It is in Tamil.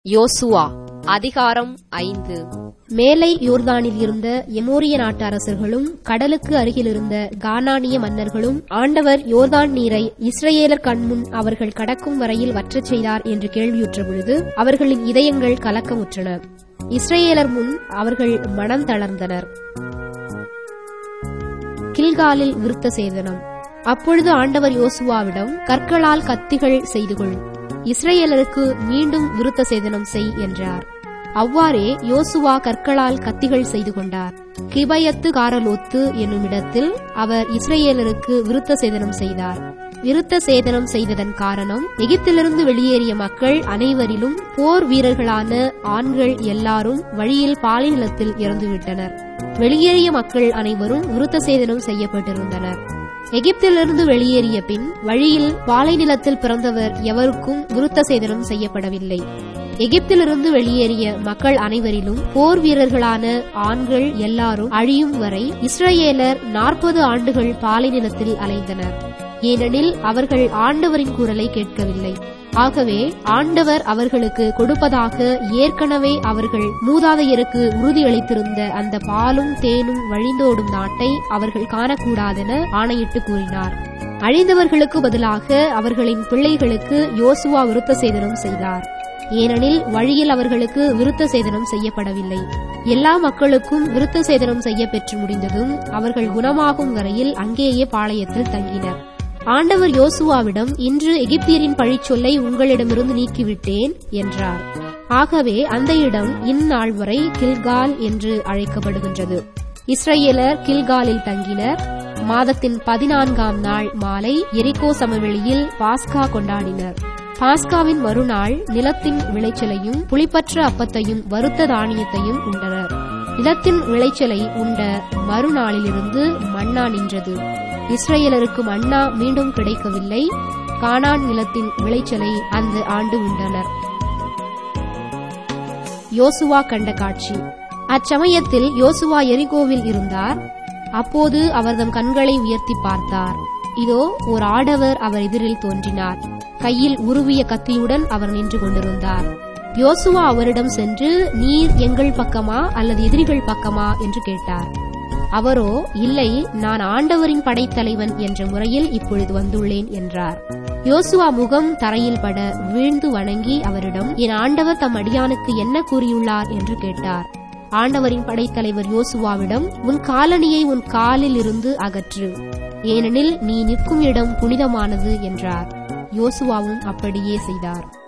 யோசுவா அதிகாரம் ஐந்து மேலை யோர்தானில் இருந்த எமோரிய நாட்டு அரசர்களும் கடலுக்கு அருகில் இருந்த கானானிய மன்னர்களும் ஆண்டவர் யோர்தான் நீரை இஸ்ரவேலர் கண்முன் அவர்கள் கடக்கும் வரையில் வற்றச் செய்தார் என்று கேள்வியுற்ற பொழுது அவர்களின் இதயங்கள் கலக்கமுற்றன இஸ்ரவேலர் முன் அவர்கள் மனம் தளர்ந்தனர் கில்காலில் விருத்த சேதனம் அப்பொழுது ஆண்டவர் யோசுவாவிடம் கற்களால் கத்திகள் செய்து கொள் இஸ்ரவேலருக்கு மீண்டும் விருத்த சேதனம் செய் என்றார் அவ்வாறே யோசுவா கற்களால் கத்திகள் செய்து கொண்டார் கிபயத்து காரலோத்து என்னும் இடத்தில் அவர் இஸ்ரேலருக்கு விருத்த சேதனம் செய்தார் விருத்த சேதனம் செய்ததன் காரணம் எகிப்திலிருந்து வெளியேறிய மக்கள் அனைவரிலும் போர் வீரர்களான ஆண்கள் எல்லாரும் வழியில் பாலைநிலத்தில் இறந்துவிட்டனர் வெளியேறிய மக்கள் அனைவரும் விருத்த சேதனம் செய்யப்பட்டிருந்தனர் எகிப்திலிருந்து வெளியேறிய பின் வழியில் பாலைநிலத்தில் பிறந்தவர் எவருக்கும் விருத்த சேதனம் செய்யப்படவில்லை எகிப்திலிருந்து வெளியேறிய மக்கள் அனைவரிலும் போர் வீரர்களான ஆண்கள் எல்லாரும் அழியும் வரை இஸ்ரேலர் நாற்பது ஆண்டுகள் பாலைநிலத்தில் அலைந்தனர் ஏனெனில் அவர்கள் ஆண்டவரின் குரலை கேட்கவில்லை ஆகவே ஆண்டவர் அவர்களுக்கு கொடுப்பதாக ஏற்கனவே அவர்கள் மூதாதையருக்கு உறுதியளித்திருந்த அந்த பாலும் தேனும் வழிந்தோடும் நாட்டை அவர்கள் காணக்கூடாதென ஆணையிட்டு கூறினார் அழிந்தவர்களுக்கு பதிலாக அவர்களின் பிள்ளைகளுக்கு யோசுவா விருத்த சேதனம் செய்தார் ஏனெனில் வழியில் அவர்களுக்கு விருத்த சேதனம் செய்யப்படவில்லை எல்லா மக்களுக்கும் விருத்த சேதனம் செய்ய பெற்று முடிந்ததும் அவர்கள் குணமாகும் வரையில் அங்கேயே பாளையத்தில் தங்கினர் ஆண்டவர் யோசுவாவிடம் இன்று எகிப்தியரின் பழிச்சொல்லை உங்களிடமிருந்து நீக்கிவிட்டேன் என்றார் ஆகவே அந்த இடம் இந்நாள் வரை கில்கால் என்று அழைக்கப்படுகின்றது இஸ்ரேலர் கில்காலில் தங்கினர் மாதத்தின் பதினான்காம் நாள் மாலை எரிகோ சமவெளியில் பாஸ்கா கொண்டாடினர் பாஸ்காவின் மறுநாள் நிலத்தின் விளைச்சலையும் புளிப்பற்ற அப்பத்தையும் வறுத்த தானியத்தையும் உண்டனர் நிலத்தின் விளைச்சலை உண்ட மறுநாளிலிருந்து மண்ணா நின்றது இஸ்ரேலருக்கு மன்னா மீண்டும் கிடைக்கவில்லை கானான் நிலத்தின் விளைச்சலை அந்த ஆண்டு உண்டனர் யோசுவா கண்ட காட்சி அச்சமயத்தில் யோசுவா எரிகோவில் இருந்தார் அப்போது அவர் தம் கண்களை உயர்த்தி பார்த்தார் இதோ ஒரு ஆடவர் அவர் எதிரில் தோன்றினார் கையில் உருவிய கத்தியுடன் அவர் நின்று கொண்டிருந்தார் யோசுவா அவரிடம் சென்று நீர் எங்கள் பக்கமா அல்லது எதிரிகள் பக்கமா என்று கேட்டார் அவரோ இல்லை நான் ஆண்டவரின் படைத்தலைவன் என்ற முறையில் இப்பொழுது வந்துள்ளேன் என்றார் யோசுவா முகம் தரையில் பட வீழ்ந்து வணங்கி அவரிடம் என் ஆண்டவர் தம் அடியானுக்கு என்ன கூறியுள்ளார் என்று கேட்டார் ஆண்டவரின் படைத்தலைவர் யோசுவாவிடம் உன் காலணியை உன் காலில் இருந்து அகற்று ஏனெனில் நீ நிற்கும் இடம் புனிதமானது என்றார் யோசுவாவும் அப்படியே செய்தார்